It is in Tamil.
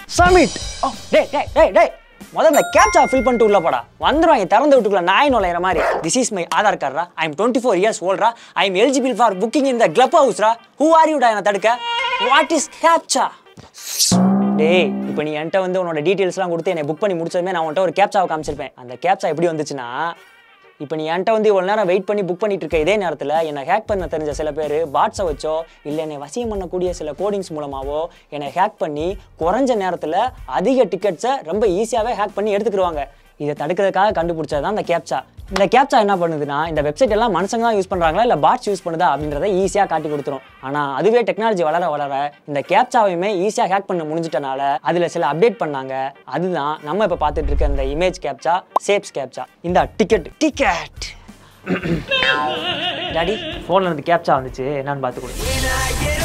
சமிட் ஓ டேய் டேய் டேய் டேய் முதல்ல கேப்சா ஃபில் பண்ணிட்டு உள்ள போடா வந்துருவாங்க திறந்து விட்டுக்குள்ள நாய் நுழையிற மாதிரி திஸ் இஸ் மை ஆதார் கார்டா I am twenty four years ஓல்ட்ரா I am eligible for booking in the club ஹவுஸ்ரா ஹூ ஆர் யூடா என்ன தடுக்க வாட் இஸ் கேப்சா டேய் இப்போ நீ என்கிட்ட வந்து உன்னோட டீட்டெயில்ஸ்லாம் கொடுத்து என்னை புக் பண்ணி முடிச்சதுமே நான் உன்கிட்ட ஒரு கேப்சாவை காமிச்சிருப்பேன் அந்த கேப்சா எப்படி வந்துச்சுன்னா இப்போ நீ என்கிட்ட வந்து இவ்வளோ நேரம் வெயிட் பண்ணி புக் பண்ணிட்டு இருக்க இதே நேரத்தில் என்னை ஹேக் பண்ண தெரிஞ்ச சில பேர் பாட்ஸை வச்சோ இல்லை என்னை வசியம் பண்ணக்கூடிய சில கோடிங்ஸ் மூலமாவோ என்னை ஹேக் பண்ணி குறைஞ்ச நேரத்தில் அதிக டிக்கெட்ஸை ரொம்ப ஈஸியாகவே ஹேக் பண்ணி எடுத்துக்கிடுவாங்க இதை தடுக்கிறதுக்காக கண்டுபிடிச்சது தான் இந்த கேப்சா இந்த கேப்சா என்ன பண்ணுதுன்னா இந்த வெப்சைட் எல்லாம் மனுஷங்க தான் யூஸ் பண்ணுறாங்களா இல்லை பாட்ஸ் யூஸ் பண்ணுதா அப்படின்றத ஈஸியாக காட்டி கொடுத்துரும் ஆனால் அதுவே டெக்னாலஜி வளர வளர இந்த கேப்சாவையுமே ஈஸியாக ஹேக் பண்ண முடிஞ்சிட்டனால அதில் சில அப்டேட் பண்ணாங்க அதுதான் நம்ம இப்போ பார்த்துட்டு இருக்க இந்த இமேஜ் கேப்சா சேப்ஸ் கேப்சா இந்த டிக்கெட் டிக்கெட் டாடி ஃபோனில் இருந்து கேப்சா வந்துச்சு என்னன்னு பார்த்து கொடுங்க